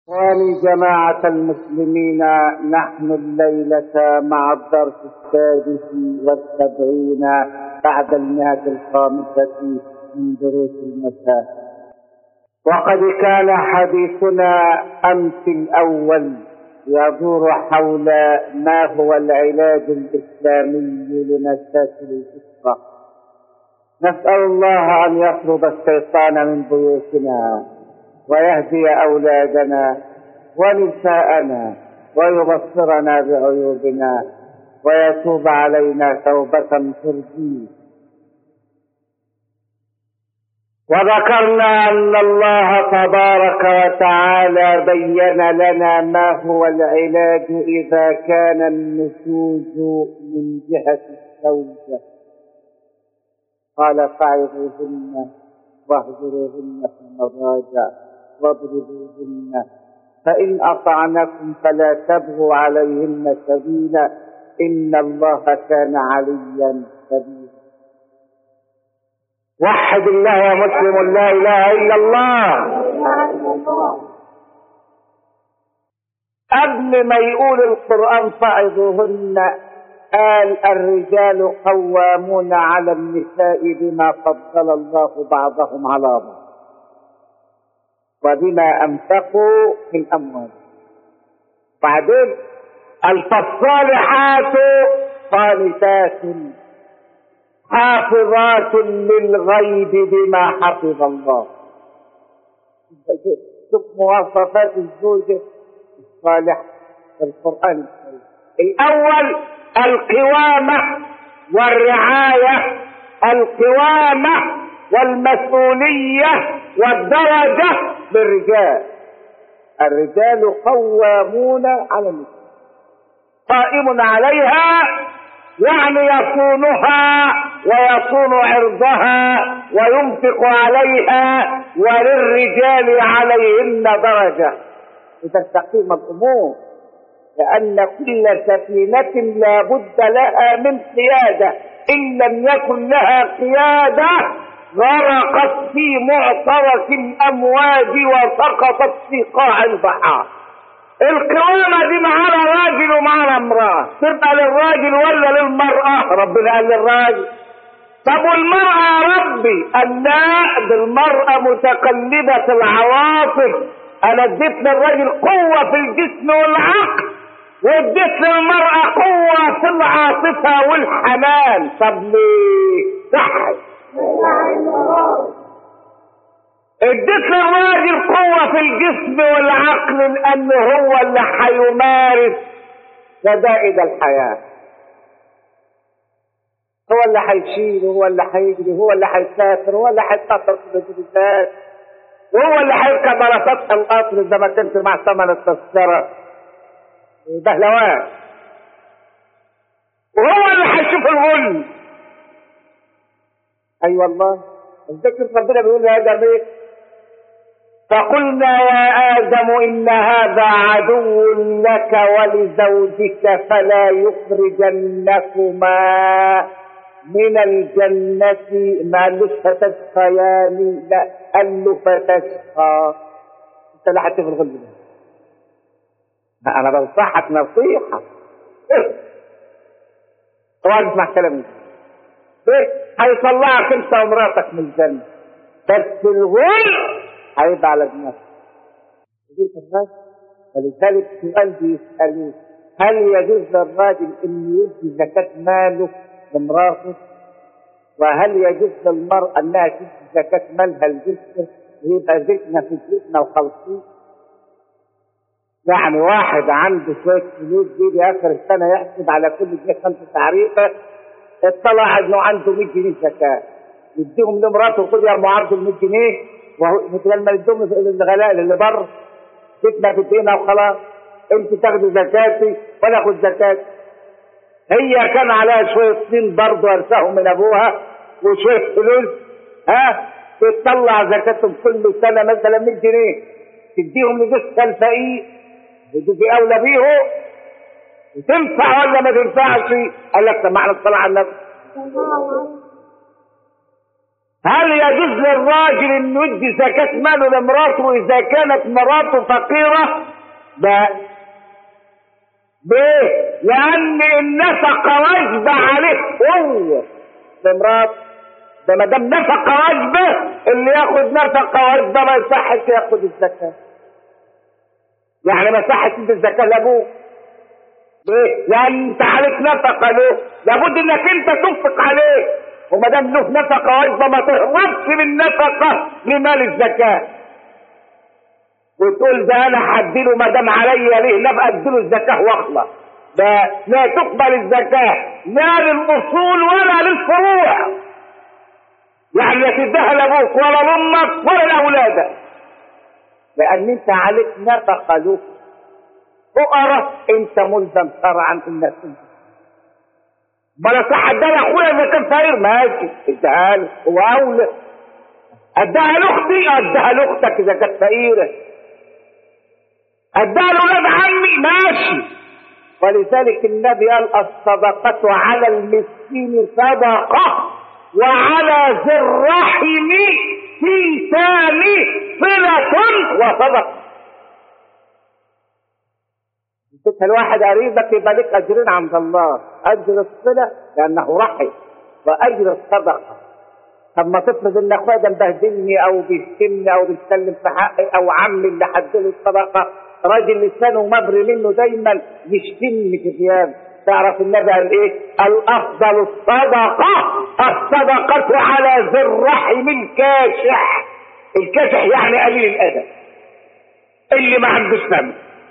إخواني جماعة المسلمين نحن الليلة مع الدرس السادس والسبعين بعد المئة الخامسة من دروس المساء وقد كان حديثنا أمس الأول يدور حول ما هو العلاج الإسلامي لمشاكل الأسرة نسأل الله أن يطرد الشيطان من بيوتنا ويهدي أولادنا ونساءنا ويبصرنا بعيوبنا ويتوب علينا توبة ترجيه وذكرنا أن الله تبارك وتعالى بين لنا ما هو العلاج إذا كان النشوز من جهة الزوجة قال فاعظوهن واهجروهن في المضاجع واضربوهن فإن أطعنكم فلا تبغوا عليهن سبيلا إن الله كان عليا كبيرا وحد الله يا مسلم لا إله إلا الله قبل ما يقول القرآن فعظوهن قال الرجال قوامون على النساء بما فضل الله بعضهم على بعض وبما انفقوا من اموالهم بعدين فالصالحات قانتات حافظات للغيب بما حفظ الله شوف مواصفات الزوجة الصالحة في القرآن الكريم الأول القوامة والرعاية القوامة والمسؤولية والدرجة للرجال الرجال قوامون على النساء قائم عليها يعني يصونها ويصون عرضها وينفق عليها وللرجال عليهن درجة لتستقيم الأمور لأن كل سفينة لا بد لها من قيادة إن لم يكن لها قيادة غرقت في معترك الأمواج وسقطت في قاع البحار القوامة دي معانا راجل ومعانا امرأة تبقى للراجل ولا للمرأة ربنا قال للراجل طب والمرأة يا ربي قال لا ده المرأة متقلبة العواطف انا اديت للراجل قوة في الجسم والعقل واديت للمرأة قوة في العاطفة والحنان طب ليه؟ صح اديت للراجل قوة في الجسم والعقل لأن هو اللي هيمارس شدائد الحياة هو اللي هيشيل هو اللي هيجري هو اللي هيسافر هو اللي هيسافر في الاتوبيسات وهو اللي هيركب على سطح القطر زي ما تمشي مع ثمن التذكرة بهلوان وهو اللي هيشوف الغل اي أيوة والله الذكر ربنا بيقول يا ادم ايه فقلنا يا ادم ان هذا عدو لك ولزوجك فلا يخرجنكما من الجنة ما قالوش فتشقيان لا قال له فتشقى انت اللي هتشوف الغل ده انا بنصحك نصيحة اوعى تسمع كلامي هيطلعك انت ومراتك من الجنة بس الغل هيبقى على دماغك ولذلك سؤال بيسألوه هل يجوز للراجل ان يدي زكاة ماله لمراته وهل يجوز للمرأة انها تدي زكاة مالها لجسمه ويبقى زيتنا في زيتنا وخلصين يعني واحد عنده شوية فلوس دي اخر السنة يحسب على كل جنيه خمسة تعريفة اطلع انه عنده 100 جنيه زكاة يديهم لمراته وخد يا ام عبد ال 100 جنيه وهو مثل ما يدوم الغلاء اللي بره فتنة في الدين وخلاص انت تاخدي زكاتي وانا اخد زكاتي هي كان عليها شوية طين برضه ورثهم من ابوها وشوية فلوس ها تطلع زكاتهم كل سنة مثلا 100 جنيه تديهم لجثة الفقير ودي اولى بيهم تنفع ولا ما تنفعش قال لك طب ما احنا نطلع على النبي هل يجوز للراجل انه يدي زكاة ماله لمراته اذا كانت مراته فقيرة؟ لا ليه؟ لأن النفقة واجبة عليه هو لمراته ده ما دام نفقة واجبة اللي ياخد نفقة واجبة ما يصحش ياخد الزكاة. يعني ما يصحش تدي الزكاة لأبوه. ليه؟ لأن أنت عليك نفقة له، لابد إنك أنت تنفق عليه. وما دام له نفقة واجبة ما تهربش من نفقة لمال الزكاة. وتقول ده انا هديله ما دام عليا ليه لا اديله الزكاه واخلص ده لا تقبل الزكاه لا للاصول ولا للفروع يعني لا تديها لابوك ولا لامك ولا لاولادك لان انت عليك نفقه له فقراء انت ملزم شرعا انك انت بلا صح اديها اخويا اذا كان فقير ماشي اديها له هو اولى اديها لاختي اديها لاختك اذا كانت فقيره اداها لاولاد عمي ماشي ولذلك النبي قال الصدقة على المسكين صدقة وعلى ذي الرحم في ثاني صلة وصدقة انت الواحد قريبك يبقى لك اجرين عند الله اجر الصلة لانه رحم واجر الصدقة طب ما تفرض ان اخويا ده مبهدلني او بيشتمني او بيتكلم في حقي او عمي اللي حدله الصدقه راجل لسانه مبري منه دايما يشتمني في ثياب تعرف النبي قال ايه؟ الافضل الصدقه الصدقه على ذي الرحم الكاشح الكاشح يعني قليل الادب اللي ما عندوش فم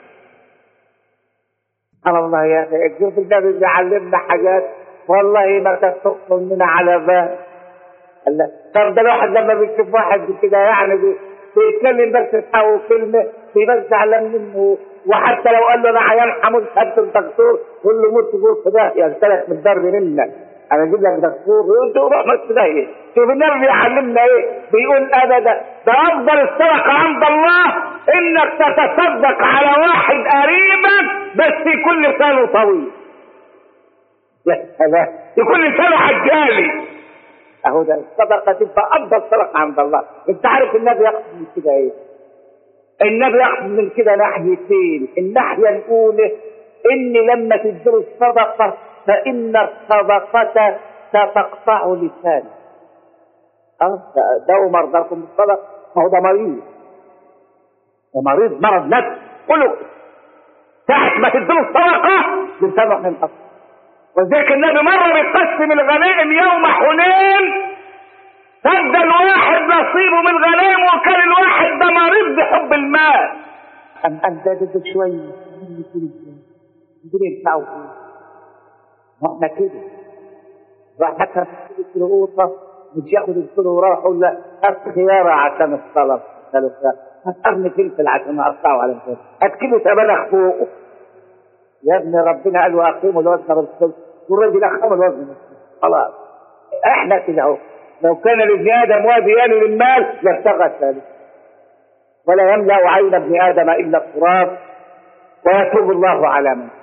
سبحان الله يا اخي شوف النبي بيعلمنا حاجات والله ما تخطر مننا على بال الله طب ده الواحد لما بيشوف واحد كده يعني بي- بيتكلم بس او كلمه بيبقى زعلان منه وحتى لو قال له انا عيان حمود خدت الدكتور قول له موت تقول في ده ينسلك من الضرب منك انا اجيب لك دكتور يقول له روح ما تستهي شوف النبي بيعلمنا ايه بيقول ابدا ده افضل الصدقه عند الله انك تتصدق على واحد قريبك بس يكون لسانه طويل يا سلام يكون لسانه عجالي اهو ده الصدقه تبقى افضل صدقه عند الله انت عارف النبي يقصد من كده ايه النبي يقصد من كده ناحيتين الناحيه الاولى ان لما تديله الصدقه فان الصدقه ستقطع لسانه اه داووا مرضاكم بالصدقه ما هو ده مريض ده مريض مرض نفسي كله ساعة ما تديله الصدقة لسانه من أصل ولذلك النبي مرة بيقسم الغنائم يوم حنين فادى الواحد نصيبه من الغنائم وكان الواحد ده مريض بحب المال أم أم ده ده شوية دول ينفعوا ايه؟ ما احنا كده راح حتى كيلو قوطة مش ياخد الكيلو وراح يقول له هات خيارة عشان الطلب قالوا هات قرن فلفل عشان اقطعه على الفلفل هات كيلو سبانخ فوقه يا ابني ربنا قال واقيموا الوزن بالقسط والراجل اقام الوزن بالقسط خلاص احنا كده اهو لو كان لابن ادم واديان للمال لابتغى الثالث ولا يملا عين ابن ادم الا التراب ويتوب الله على من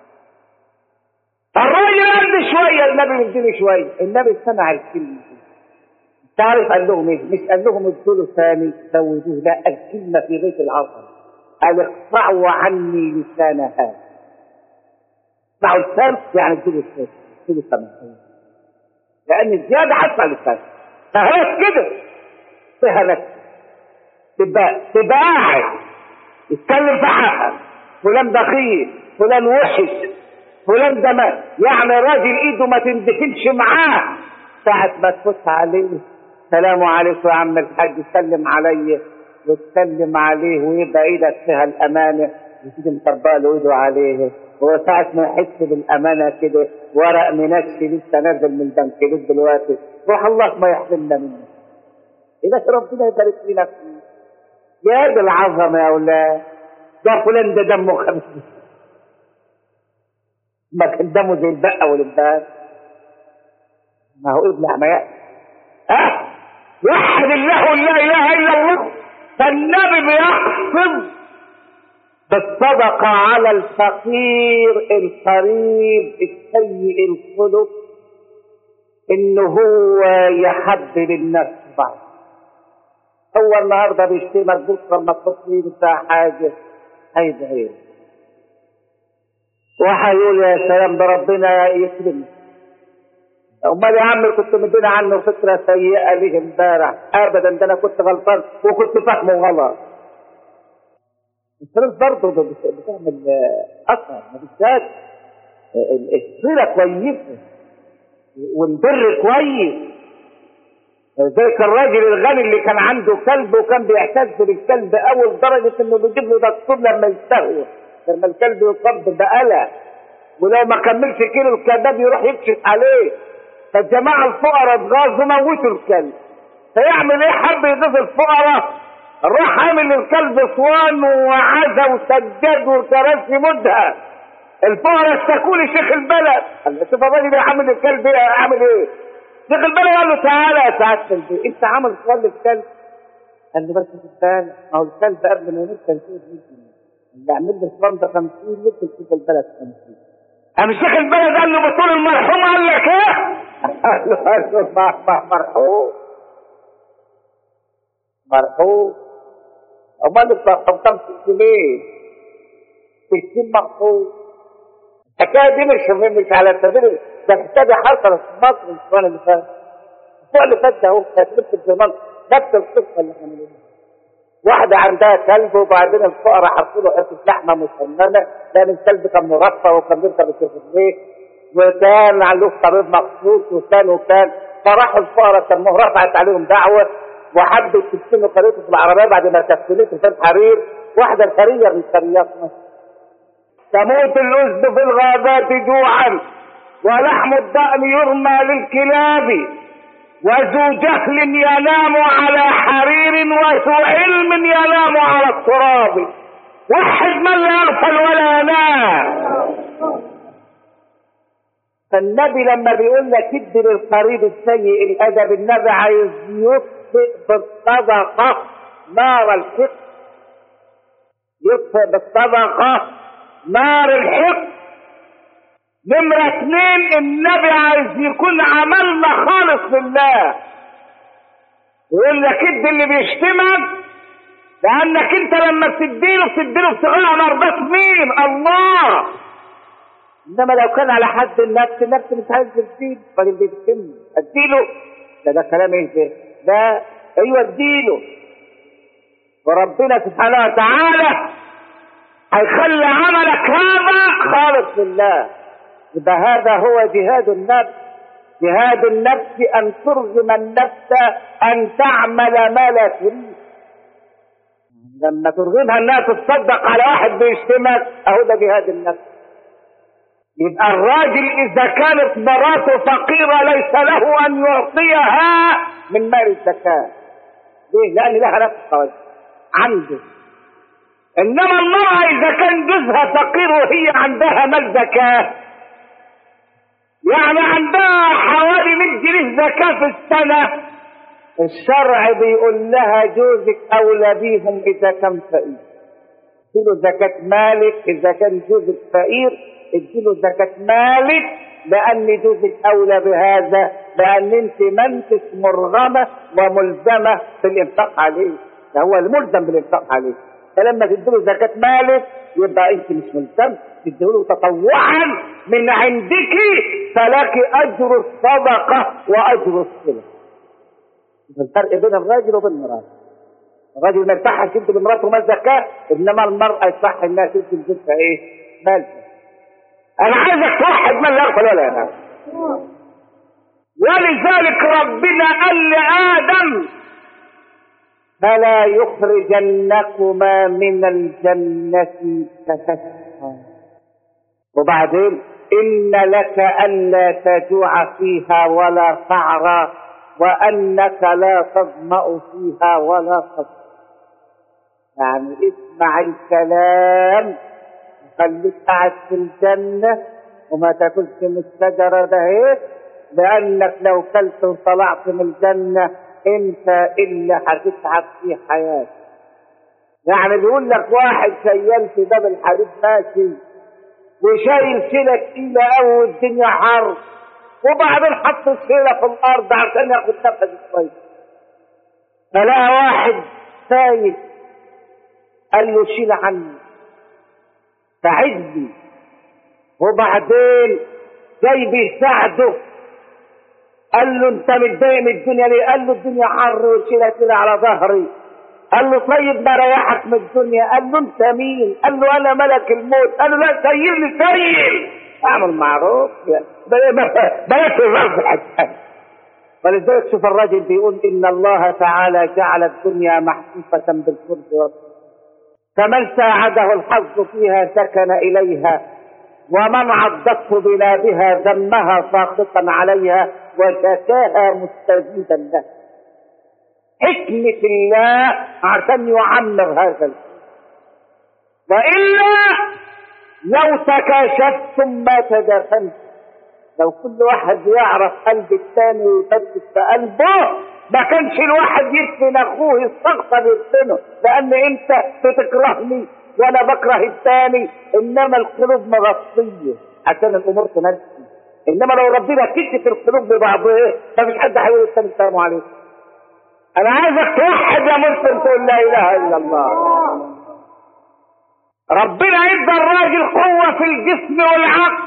الراجل قد شويه النبي مديني شويه النبي سمع الكلمه تعرف قال لهم ايه؟ مش قال لهم ادوا ثاني زودوه لا الكلمه في بيت العصر قال اقطعوا عني لسان هذا اقطعوا اللسان يعني ادوا له ادوا ثمن لان الزياده حتى اللسان فهي كده فيها نفس تبقى تبقى قاعد يتكلم في حقك فلان بخيل فلان وحش فلان ده ما يعني راجل ايده ما تندفنش معاه ساعة ما تفوت عليه سلام عليكم يا عم الحاج سلم علي وتسلم عليه ويبقى ايدك فيها الامانه وتيجي مطبق له ايده عليه هو ساعة ما يحس بالامانه كده ورق منشي لسه نازل من البنك دلوقتي روح الله ما يحرمنا منه اذا ربنا يبارك لنا فيه يا دي العظمه يا اولاد ده فلان ده دمه خفيف ما كان دمه زي البقه والباب ما هو ابن عمياء ها وحد الله لا اله الا الله فالنبي بيقصد بالصدقة على الفقير القريب السيء الخلق انه هو يحبب الناس بعض هو النهارده بيشتمك بكره لما التصوير بتاع حاجه هيدعي وهيقول يا سلام ده ربنا يكرمك امال يا عم كنت مدينا عنه فكره سيئه ليه امبارح ابدا ده انا كنت غلطان وكنت فاهمه غلط الفلوس برضه بتعمل اثر ما بالذات الصله كويسه والبر كويس ذلك الراجل الغني اللي كان عنده كلب وكان بيعتز بالكلب اول لدرجه انه بيجيب له دكتور لما يستهوى لما الكلب يصاب بقلق ولو ما كملش كيلو الكلاب يروح يكشف عليه فالجماعه الفقراء اتغاظوا موتوا الكلب فيعمل ايه حب يضيف الفقراء راح عامل الكلب اسوان وعزا وسجاد وكراسي مدهى الفقراء اشتكوا لي شيخ البلد قال له شوف الراجل عامل الكلب ايه عامل ايه شيخ البلد قال له تعالى يا سعاده البيت انت عامل اسوان للكلب قال له بس خد ما هو الكلب قبل ما يموت كان فيه 100 جنيه اللي عمل لي اسوان ده 50 مثل شيخ البلد 50 قام الشيخ البلد قال له بطول المرحوم قال لك ايه؟ قال له قال له مرحوم مرحوم امال انت حطمت ليه؟ تكتيب مرحوم الحكايه دي مش مش على سبيل ده كتابي حصلت في مصر الاسبوع اللي فات الاسبوع اللي فات ده اهو كانت في مصر نفس القصه اللي احنا واحدة عندها كلب وبعدين الفقراء حطوا له حتة لحمة مسمنة لأن الكلب كان مرفه وكان بيركب الشيخ وكان له طبيب مخصوص وكان وكان فراحوا الفقراء كان رفعت عليهم دعوة وحبت تسكنوا قريته في العربية بعد ما كفلته في حرير واحدة القرية من قريات مصر تموت الأسد في الغابات جوعا ولحم الضأن يرمى للكلاب وذو جهل ينام على حرير وذو علم ينام على التراب وحد من لا يغفل ولا ينام فالنبي لما بيقول لك اد للقريب السيء الادب النبي عايز يطفئ بالصدقه نار الحق يطفئ بالصدقه نار الحق نمرة اثنين النبي عايز يكون عملنا خالص لله يقول لك اد اللي بيشتمك لانك انت لما بتديله بتديله ابتغاء مرضات مين الله انما لو كان على حد النفس النفس مش عايز تديله راجل بيشتمني اديله ده ده كلام ايه ده ده ايوه اديله وربنا سبحانه وتعالى هيخلي عملك هذا خالص لله يبقى هذا هو جهاد النفس جهاد النفس ان ترغم النفس ان تعمل ما لا تريد لما ترغمها انها تتصدق على واحد بيشتمك اهو ده جهاد النفس يبقى الراجل اذا كانت مراته فقيره ليس له ان يعطيها من مال الزكاه ليه؟ لان لها نفس عنده انما المراه اذا كان جوزها فقير وهي عندها مال زكاه يعني عندها حوالي 100 جنيه زكاة في السنة الشرع بيقول لها جوزك أولى بيهم إذا كان فقير اديله زكاة مالك إذا كان جوزك فقير اديله زكاة مالك لأن جوزك أولى بهذا لأن أنت ما انتش مرغمة وملزمة بالإنفاق عليه ده هو الملزم بالإنفاق عليه فلما تديله زكاة مالك يبقى أنت مش ملزم تديله تطوعا من عندك فلك اجر الصدقه واجر الصله الفرق بين الراجل وبين المراه الراجل ما يصحش يدي لمراته مال زكاه انما المراه يصح انها تدي لزوجها ايه؟ مال انا عايزك توحد من لا يغفل ولا ينام ولذلك ربنا قال لادم فلا يخرجنكما من الجنه فتشقى وبعدين إن لك ألا تجوع فيها ولا تعرى وأنك لا تظمأ فيها ولا تضحى يعني اسمع الكلام خليك قاعد في الجنة وما تاكلش من الشجرة ده ايه لأنك لو كلت وطلعت من الجنة انت إلا هتتعب في حياتك يعني بيقول لك واحد شيال في باب الحديد ماشي وشايل شيلة تقيلة قوي والدنيا حر وبعدين حط السيلة في الارض عشان ياخد نفس كويس فلقى واحد سايق قال له شيل عني ساعدني وبعدين جاي بيساعده قال له انت متضايق من الدنيا ليه؟ قال له الدنيا حر وشيلها كده على ظهري قال له طيب ما ريحك من الدنيا قال له انت مين؟ قال له انا ملك الموت قال له لا سير لي سير اعمل معروف بلاش الرفض حتى ولذلك شوف الراجل بيقول ان الله تعالى جعل الدنيا محفوفة بالفرد والصبر فمن ساعده الحظ فيها سكن اليها ومن عضته بلادها ذمها ساخطا عليها وشكاها مستجيبا له حكمة الله عشان يعمر هذا الكون وإلا لو تكاشفتم ما تدافنتم لو كل واحد يعرف قلب الثاني ويفتش في قلبه ما كانش الواحد يدفن اخوه يستغفر يدفنه لان انت بتكرهني وانا بكره الثاني انما القلوب مغطيه عشان الامور تنسي انما لو ربنا كشف القلوب ببعضها فمش حد هيقول الثاني السلام عليكم انا عايزك توحد يا مسلم تقول لا اله الا الله ربنا ادى الراجل قوه في الجسم والعقل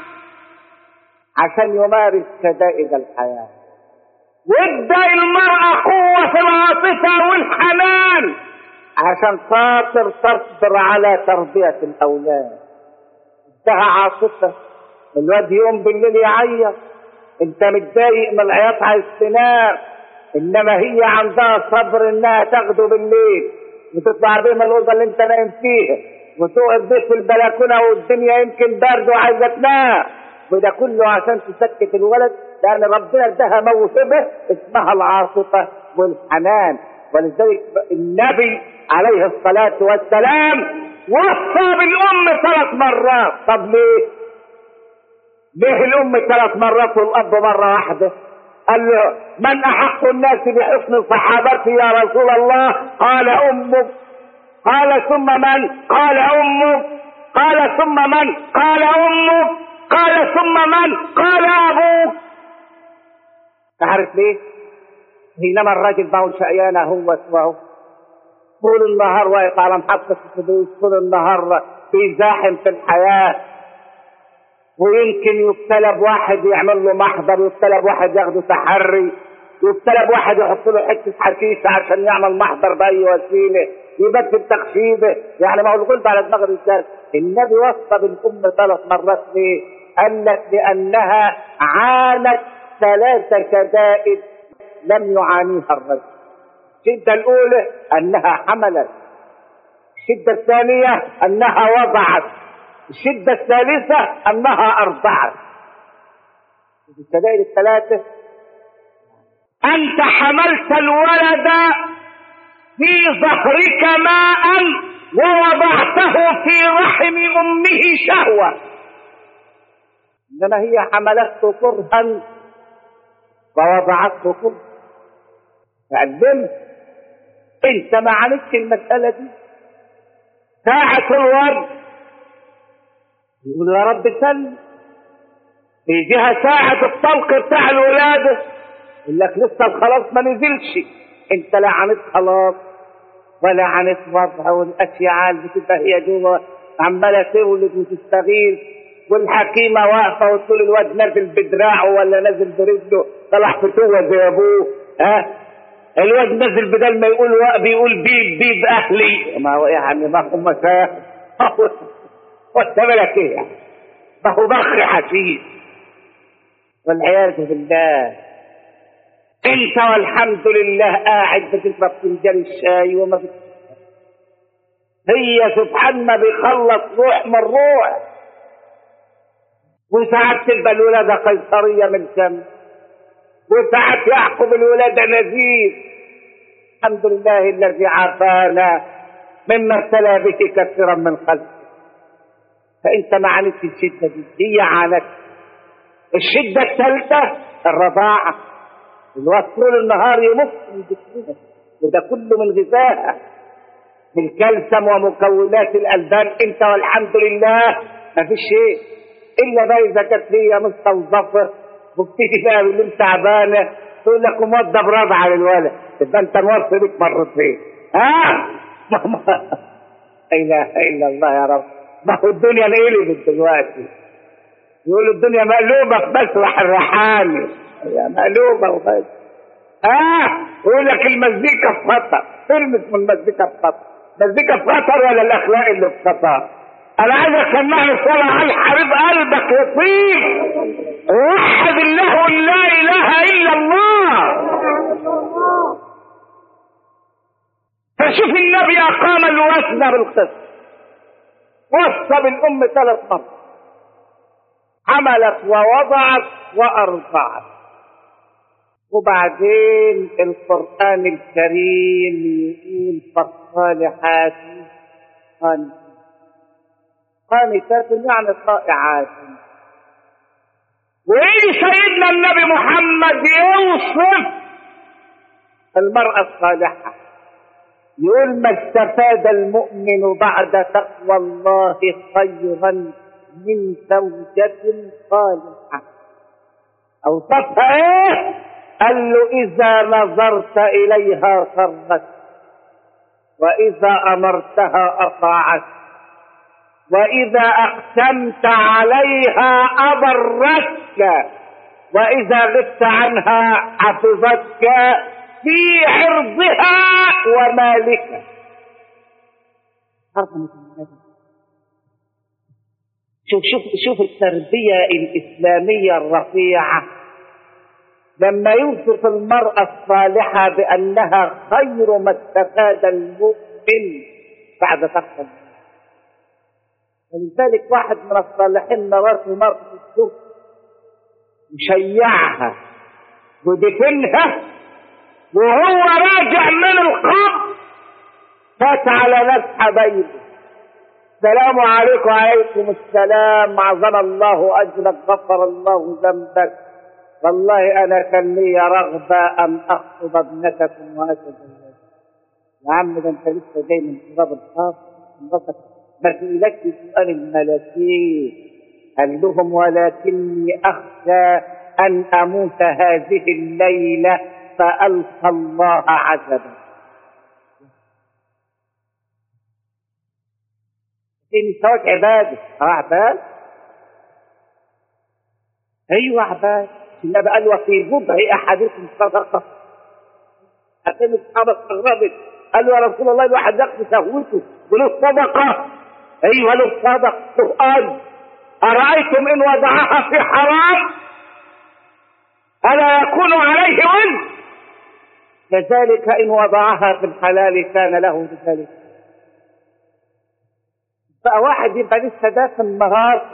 عشان يمارس شدائد الحياه وادى المراه قوه في العاطفه والحنان عشان خاطر تصبر على تربيه الاولاد ادها عاطفه الواد يقوم بالليل يعيط انت متضايق من العياط عايز تنام انما هي عندها صبر انها تاخده بالليل وتطلع بيه من الاوضه اللي انت نايم فيها وتقعد بيه في البلكونه والدنيا يمكن برد وعايزه تنام وده كله عشان تسكت الولد لان ربنا اداها موهبه اسمها العاطفه والحنان ولذلك النبي عليه الصلاه والسلام وصى بالام ثلاث مرات طب ليه؟ ليه الام ثلاث مرات والاب مره واحده؟ قال له من احق الناس بحسن صحابتي يا رسول الله قال امك قال ثم من قال امك قال ثم من قال امك قال ثم من قال ابوك تعرف ليه حينما الراجل ما هو شقيانه هو اسمه طول النهار واقف على محطة الاتوبيس طول النهار بيزاحم في الحياة ويمكن يبتلى بواحد يعمل له محضر يبتلى بواحد ياخده تحري يبتلى بواحد يحط له حته حشيشه عشان يعمل محضر باي وسيله يبات في التخشيبه يعني ما هو الغلب على دماغ الرجال النبي وصى بالام ثلاث مرات ليه؟ قال لك لانها عانت ثلاث شدائد لم يعانيها الرجل الشده الاولى انها حملت الشده الثانيه انها وضعت الشدة الثالثة أنها أرضعت الشدائد الثلاثة أنت حملت الولد في ظهرك ماء ووضعته في رحم أمه شهوة إنما هي حملته كرها ووضعته كرها تعلمت انت ما عانيتش المسألة دي ساعة الورد يقول يا رب سلم يجيها ساعة الطلق بتاع الولادة يقول لك لسه الخلاص ما نزلش انت لا عانيت خلاص ولا عانيت وضع والاشياء اللي بتبقى هي جوه عماله تولد وتستغيث والحكيمه واقفه وتقول الواد نازل بدراعه ولا نازل برجله طلع فتوه زي ابوه ها الواد نازل بدل ما يقول بيقول بيب بيب اهلي ما هو يعني ما هو مساء وانت مالك ايه يعني ما هو بخر حشيش والعياذ بالله انت والحمد لله قاعد بتشرب فنجان الشاي وما بت... هي سبحان ما بيخلص روح من روح وساعات تبقى الولادة قيصرية من شمس وساعات يعقب الولادة نزيف الحمد لله الذي عافانا مما ابتلى به كثيرا من خلقه فانت ما عانيتش الشده دي هي عانت الشده الثالثه الرضاعه الواد طول النهار يمص من جسمها وده كله من غذائها من كالسيوم ومكونات الالبان انت والحمد لله ما فيش شيء الا بقى اذا كانت هي مستوظفه وبتيجي بقى بالليل تعبانه تقول لك موضب رضع للولد تبقى انت موصي بيك مرتين ها لا اله الا الله يا رب ما هو الدنيا انقلبت دلوقتي يقولوا الدنيا مقلوبه في مسرح الريحاني هي مقلوبه وبس اه يقول لك المزيكا في خطر فيلم اسمه المزيكا في خطر المزيكا في خطر ولا الاخلاق اللي في خطر انا عايز اسمعني صلاه على الحبيب قلبك يطيب وحد الله لا اله الا الله فشوف النبي اقام الوزن بالقسط وصى بالام ثلاث مرات حملت ووضعت وارضعت وبعدين القرآن الكريم يقول فالصالحات قانتات قانتات يعني طائعات ويجي سيدنا النبي محمد يوصف المرأة الصالحة يقول ما استفاد المؤمن بعد تقوى الله خيرا من زوجة صالحة أوصفها إيه؟ قال له إذا نظرت إليها سرت وإذا أمرتها أطاعت وإذا أقسمت عليها أبرتك وإذا غبت عنها حفظتك في عرضها ومالك شوف شوف شوف التربية الإسلامية الرفيعة لما يوصف المرأة الصالحة بأنها خير ما استفاد المؤمن بعد تقوى ولذلك واحد من الصالحين مراته مرأة السوق وشيعها ودفنها وهو راجع من القبر فات على ناس حبايبه السلام عليكم وعليكم السلام عظم الله اجرك غفر الله ذنبك والله انا كان لي رغبه ان اخطب ابنتكم واتزوجها يا عم ده انت لسه جاي من تراب الخاص انبسط ما سئلكش سؤال الملكين قال لهم ولكني اخشى ان اموت هذه الليله فالقى الله عذبا ان سواك عباده اه عباد ايوه عباد النبي قال وفي بضع احدكم صدقه عشان الصحابه استغربت قالوا يا رسول الله الواحد يقضي شهوته وله صدقه ايوه له صدقه سؤال ارايتم ان وضعها في حرام الا يكون عليه وزن كذلك ان وضعها في الحلال كان له بذلك بقى واحد يبقى لسه دافن نهار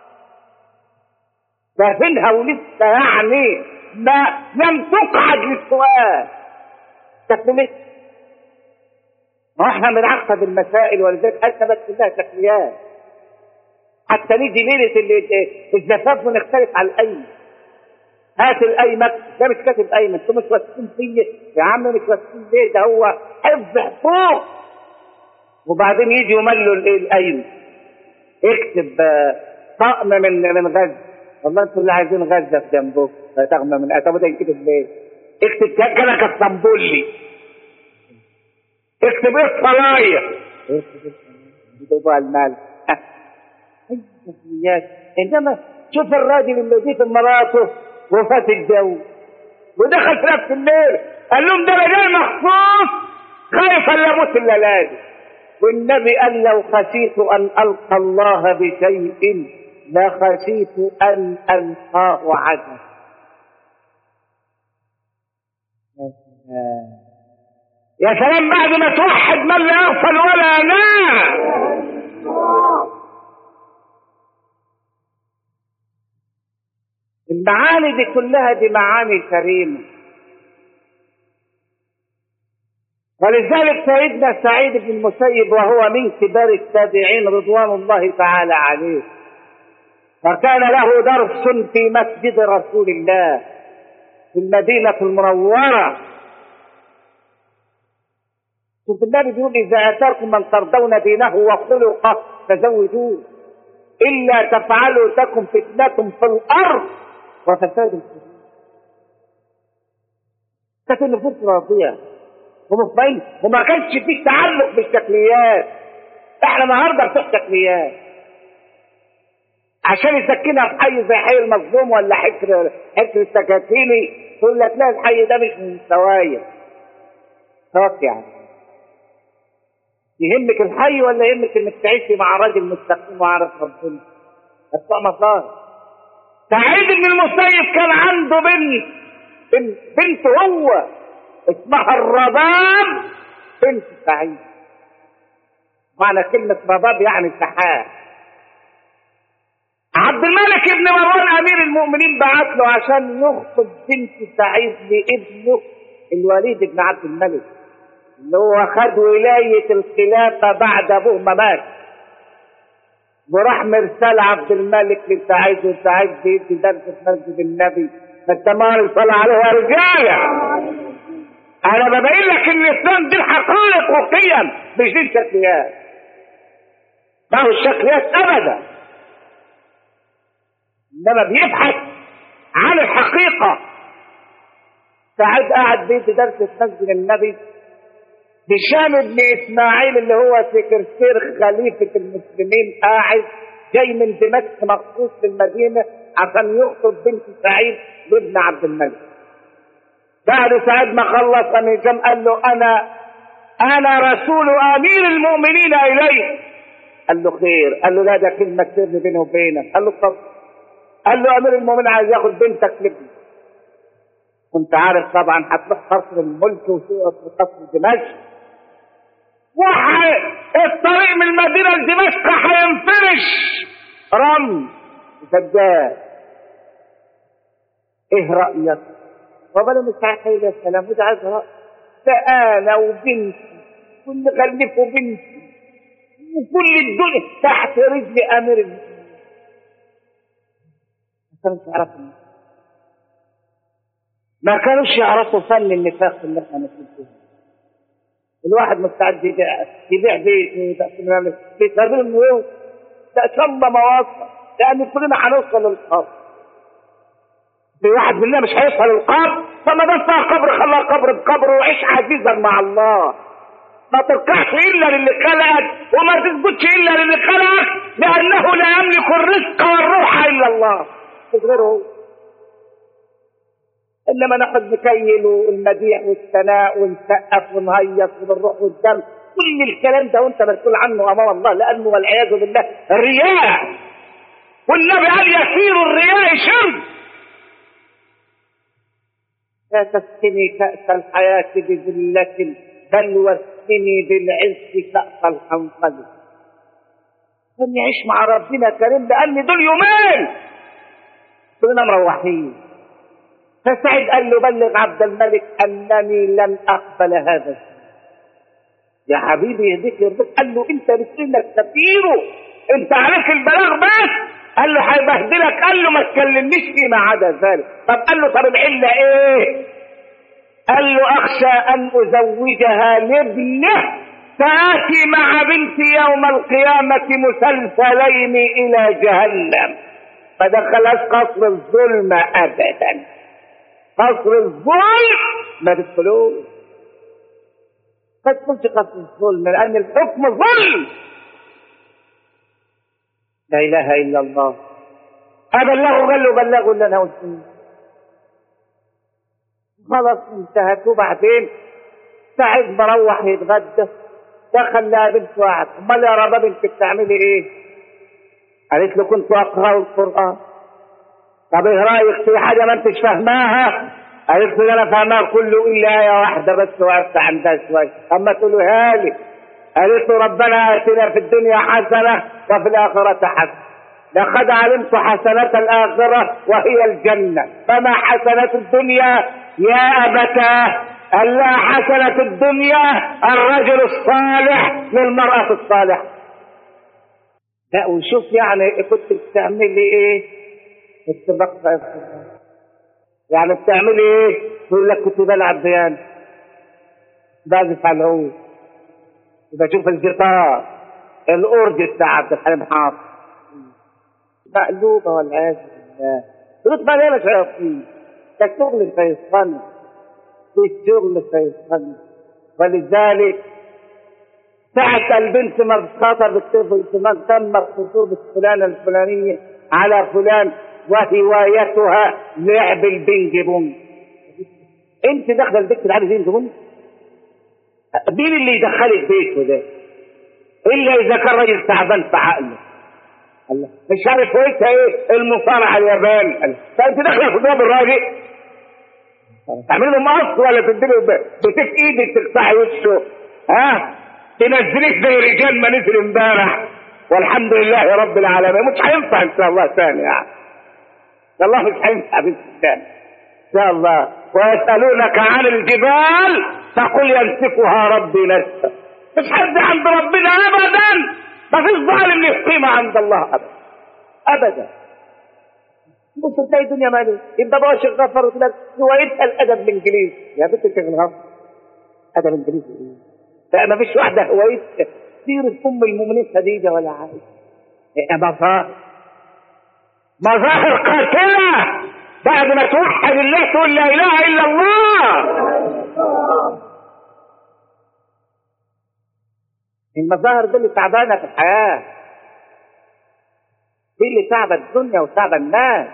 دافنها ولسه يعني ما لم تقعد للسؤال تكملت ما احنا بنعقد المسائل ولذلك اثبت كلها تكليات حتى نيجي ليله الزفاف ونختلف على الايمن هات الايمن ده مش كاتب ايمن انتوا مش واثقين فيا يا عم مش واثقين ليه ده هو حفظ حقوق وبعدين يجي يملوا الايه الايمن اكتب طقم من من غزه والله انتوا اللي عايزين غزه في جنبكم طقم من طب ده يكتب ليه؟ اكتب كلك اسطنبولي اكتب ايه الصلايه اكتب بدوبها المال انما شوف الراجل اللي ضيف مراته وفات الجو ودخل في نفس الليل قال لهم ده انا جاي مخصوص خايف الا اموت الا لازم والنبي قال لو خشيت ان القى الله بشيء لخشيت ان القاه عجبا يا سلام بعد ما توحد من لا يغفل ولا ينام المعاني دي كلها دي معاني كريمه ولذلك سيدنا سعيد بن المسيب وهو من كبار التابعين رضوان الله تعالى عليه وكان له درس في مسجد رسول الله في المدينة المنورة شوف النبي بيقول إذا أتاكم من ترضون دينه وخلقه فزوجوه إلا تفعلوا تكن فتنة في الأرض وفساد الكبير كانت النفوس راضية ومطمئن وما كانش فيه تعلق بالشكليات احنا النهارده بتوع شكليات عشان يسكنها في حي زي حي المظلوم ولا حكر حكر السكاكيني تقول لك لا الحي ده مش من مستوايا خلاص يعني يهمك الحي ولا يهمك انك تعيشي مع راجل مستقيم وعارف ربنا بتوع مصالح سعيد بن المسيب كان عنده بنت بنت بنت هو اسمها الرباب بنت سعيد معنى كلمة رباب يعني سحاب عبد الملك بن مروان امير المؤمنين بعت له عشان يخطب بنت سعيد لابنه الوليد بن عبد الملك اللي هو خد ولاية الخلافة بعد ابوه ما مات وراح مرسال عبد الملك لسعيد وسعيد بيدي درس في مسجد النبي فالتمار صلى عليه يا رجالة انا ببين لك ان الاسلام دي حقائق وقيم مش دي شكليات ما هو الشكليات ابدا انما بيبحث عن الحقيقة سعيد قاعد بيدي درس في مسجد النبي هشام بن اسماعيل اللي هو سكرتير خليفة المسلمين قاعد جاي من دمشق مخصوص للمدينة عشان يخطب بنت سعيد لابن عبد الملك بعد سعيد ما خلص ان هشام قال له انا انا رسول امير المؤمنين اليك قال له خير قال له لا ده كلمة سر بيني وبينك قال له طب قال له امير المؤمنين عايز ياخد بنتك لابني كنت عارف طبعا هتروح قصر الملك وتقف في قصر دمشق وح الطريق من المدينة لدمشق هينفرش رمل سجاد ايه رأيك؟ وبلا مش عارف يا سلام وده عايز رأي ده انا وبنتي كل خلفه بنتي وكل الدنيا تحت رجل امير المؤمنين ما كانوش يعرفوا ما كانوش يعرفوا فن النفاق اللي احنا ماشيين فيه الواحد مستعد يبيع يبيع بيت في سبيل الموت لا ان شاء الله ما وصل لان كلنا هنوصل للقبر في واحد مننا مش هيوصل للقبر فما دام فيها قبر خلى قبر بقبر وعيش عزيزا مع الله ما تركعش الا للي خلقك وما تسجدش الا للي خلقك لانه لا يملك الرزق والروح الا الله مش غيره هو انما نقعد نكيل المديح والثناء ونسقف ونهيص ونروح والدم كل الكلام ده وانت مسؤول عنه امام الله لانه والعياذ بالله الرياء والنبي قال يسير الرياء شرك لا تسقني كأس الحياة بذلة بل واسقني بالعز كأس الحنقل من يعيش مع ربنا كريم لأن دول يومين كلنا مروحين فسعد قال له بلغ عبد الملك انني لن اقبل هذا الشيء يا حبيبي يهديك يرضيك قال له انت بتقولك سفيره انت عليك البلاغ بس قال له هيبهدلك قال له ما تكلمنيش فيما عدا ذلك طب قال له طب العله ايه قال له اخشى ان ازوجها لابنه سآتي مع بنتي يوم القيامة مسلسلين إلى جهنم فدخلت قصر الظلم أبدا قصر الظلم ما تدخلوش ما تدخلش قصر الظلم لأن الحكم ظلم لا إله إلا الله أبلغوا قال له بلغوا اللي أنا قلت خلاص انتهت وبعدين سعيد مروح يتغدى دخل لها بنت واحد امال يا رباب انت بتعملي ايه؟ قالت له كنت اقرا القران طب ايه رايك في حاجه ما انتش فاهماها؟ قالت له انا فاهمها كله الا ايه واحده بس وقفت عندها شويه اما تقولها لي قالت له ربنا اتنا في الدنيا حسنه وفي الاخره حسنه لقد علمت حسنة الآخرة وهي الجنة فما حسنة الدنيا يا أبتاه ألا حسنة الدنيا الرجل الصالح للمرأة الصالحة لا وشوف يعني كنت بتعملي ايه كنت بقرا يعني بتعملي ايه يقول لك كنت بلعب بيان بعزف على العود بشوف الجيتار الاورج بتاع عبد الحليم حافظ مقلوبه والعياذ بالله بيوت مليانة شياطين ده شغل شيطاني في شغل شيطاني ولذلك ساعة البنت ما بتخاطب ما تم خطوبة فلانة الفلانية على فلان وهوايتها لعب البينج بونج انت داخله البيت تلعبي بينج بونج مين اللي يدخلك بيته ده الا اذا كان راجل تعبان في عقله الله مش عارف هويتها ايه المصارعه الياباني فانت داخله في باب الراجل تعمل له مقص ولا تديله بسيف ايدك تقطعي وشه ها تنزلك زي رجال ما نزل امبارح والحمد لله رب العالمين مش هينفع ان شاء الله ثاني يعني والله مش هينفع باذن الله ان شاء الله ويسالونك عن الجبال فقل ينسفها ربي نسفا مش حد عند ربنا ابدا ما فيش ظالم له قيمه عند الله ابدا ابدا بص تلاقي الدنيا مالي يبقى بقى شيخ غفر وتقول لك روايتها الادب الانجليزي يا بنت الشيخ الغفر ادب انجليزي ايه؟ لا ما فيش واحده هوايتها سيرة ام المؤمنين خديجه ولا عائشه هي مظاهر مظاهر قاتله بعد ما توحد الله تقول لا اله الا الله المظاهر دي اللي تعبانه في الحياه دي اللي تعبى الدنيا وتعبى الناس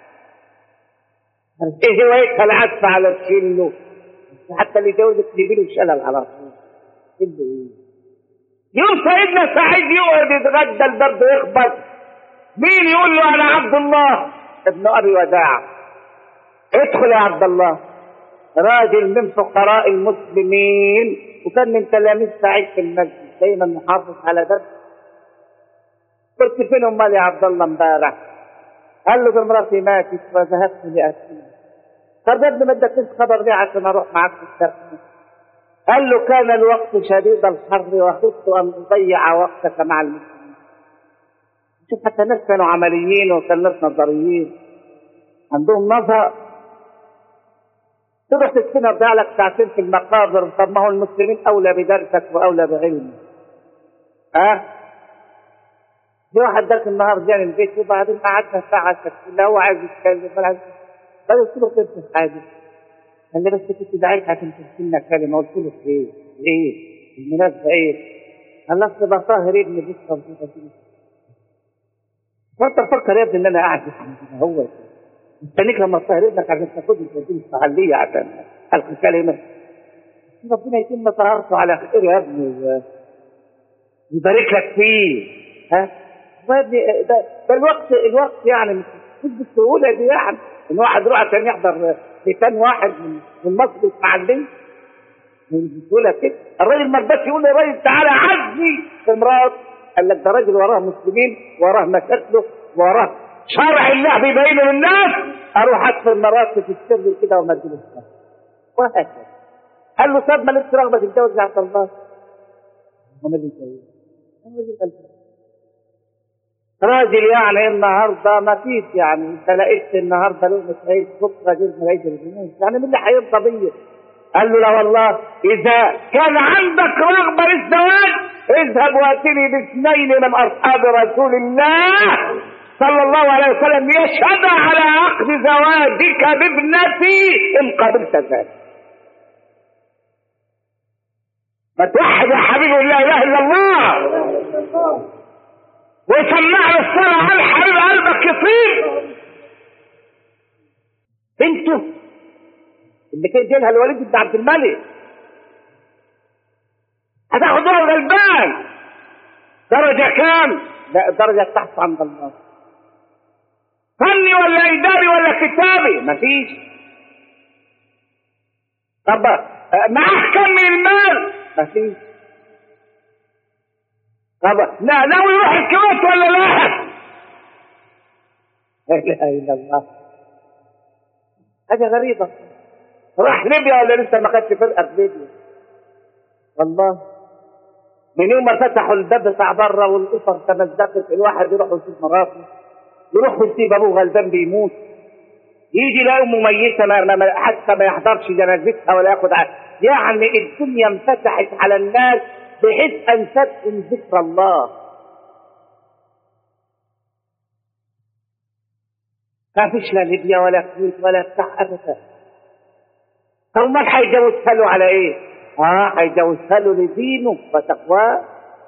ايه هوايتها العزف على الشلو حتى اللي جوزك يجي له شلل على طول شلو ايه يوم سيدنا سعيد يقعد يتغدى الباب يخبط مين يقول له انا عبد الله ابن ابي وداع ادخل يا عبد الله راجل من فقراء المسلمين وكان من تلاميذ سعيد في المسجد دايما محافظ على درس قلت فين امال يا عبد الله امبارح قال له مراتي ماتت فذهبت لاسئله طب يا ابني ما ادتنيش خبر ليه عشان اروح معاك في الترحيم قال له كان الوقت شديد الحر وخفت ان اضيع وقتك مع المسلمين شوف حتى ناس كانوا عمليين وكان ناس نظريين عندهم نظر تروح تستنى تضيع لك ساعتين في المقابر طب ما هو المسلمين اولى بدرسك واولى بعلمك ها أه؟ في واحد درس النهار جاني البيت وبعدين قعدنا ساعة لا هو عايز يتكلم ولا عايز قال قلت له كيف حاجة قال لي بس كنت دعيت عشان تحكي كلمة قلت له ايه؟ ايه؟ المناسبة ايه؟ قال اصل بطاهر ابني بيشرب فانت تفكر يا ابني ان انا قاعد هو مستنيك لما تطهر ابنك عشان تاخدني توديني الصحلية عشان القي كلمة ربنا يتم طهارته على خير يا ابني ويبارك لك فيه ها ده, ده, ده الوقت الوقت يعني مش بالسهوله دي يعني ان واحد يروح عشان يحضر ختان واحد من من مصر الاسماعيليه بسهوله كده الراجل ما رضاش يقول للراجل تعالى عزني في مرات قال لك ده راجل وراه مسلمين وراه مشاكله وراه شرع الله بيبينه للناس اروح ادخل مراتب في السر كده وما اديله وهكذا قال له طب ما لكش رغبه تتجوز يا عبد الله وما بيتجوز راجل يعني النهارده ما فيش يعني انت لقيت النهارده لقمه عيش بكره غير ما لقيت الجنون يعني مين اللي هيرضى بيا؟ قال له لا والله اذا كان عندك رغبه للزواج اذهب واتني باثنين من اصحاب رسول الله صلى الله عليه وسلم يشهد على عقد زواجك بابنتي ان قبلت ذلك. ما توحد يا حبيبي لا اله الا الله ويسمع له الصلاة على حبيب قلبك يطيب بنته اللي كان جايلها الوليد بن عبد الملك هتاخد دور غلبان درجة كام؟ لا الدرجة تحت عند الله فني ولا إداري ولا كتابي مفيش طب معاه كم من المال؟ مفيش طب لا ناوي يروح الكويت ولا لا؟ لا اله الا الله حاجه غريبه راح ليبيا ولا لسه ما خدش فرقه في ليبيا والله من يوم ما فتحوا الباب بتاع بره والاسر تمزقت الواحد يروح يسيب مراته يروح يسيب ابوه غلبان بيموت يجي يلاقي امه ميته ما ما حتى ما يحضرش جنازتها ولا ياخد يعني الدنيا انفتحت على الناس بحيث أنستهم ذكر الله ما فيش لا ليبيا ولا كويت ولا بتاع ابدا طب امال هيجوزها له على ايه؟ اه هيجوزها له لدينه وتقواه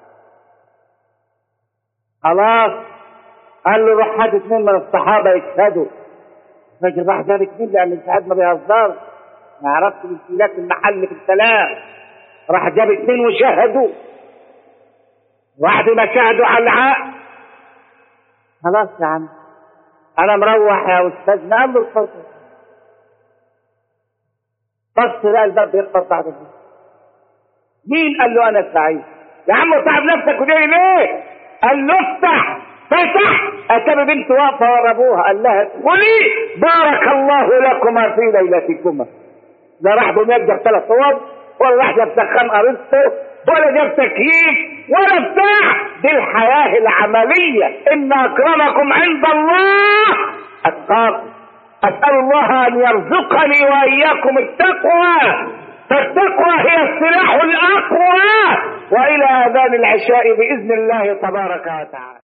خلاص قال له روح هات اثنين من الصحابه يشهدوا الراجل راح جاب اثنين لان الشهاد ما بيهزرش ما عرفش امتلاك المحل في الكلام راح جاب اثنين وشهدوا بعد ما شهدوا على العقد خلاص يا عم انا مروح يا استاذ قال له اتفضل بص لقى الباب بيخبط بعد كده مين قال له انا سعيد يا عم تعب نفسك وجاي ليه قال له افتح فتح اتى بنت واقفه ورا ابوها قال لها ادخلي بارك الله لكما في ليلتكما لا راح بمجد ثلاث صور ولا راح جاب سخان قريصته ولا جاب تكييف ولا بتاع دي الحياه العمليه ان اكرمكم عند الله اتقاكم اسال الله ان يرزقني واياكم التقوى فالتقوى هي السلاح الاقوى والى اذان العشاء باذن الله تبارك وتعالى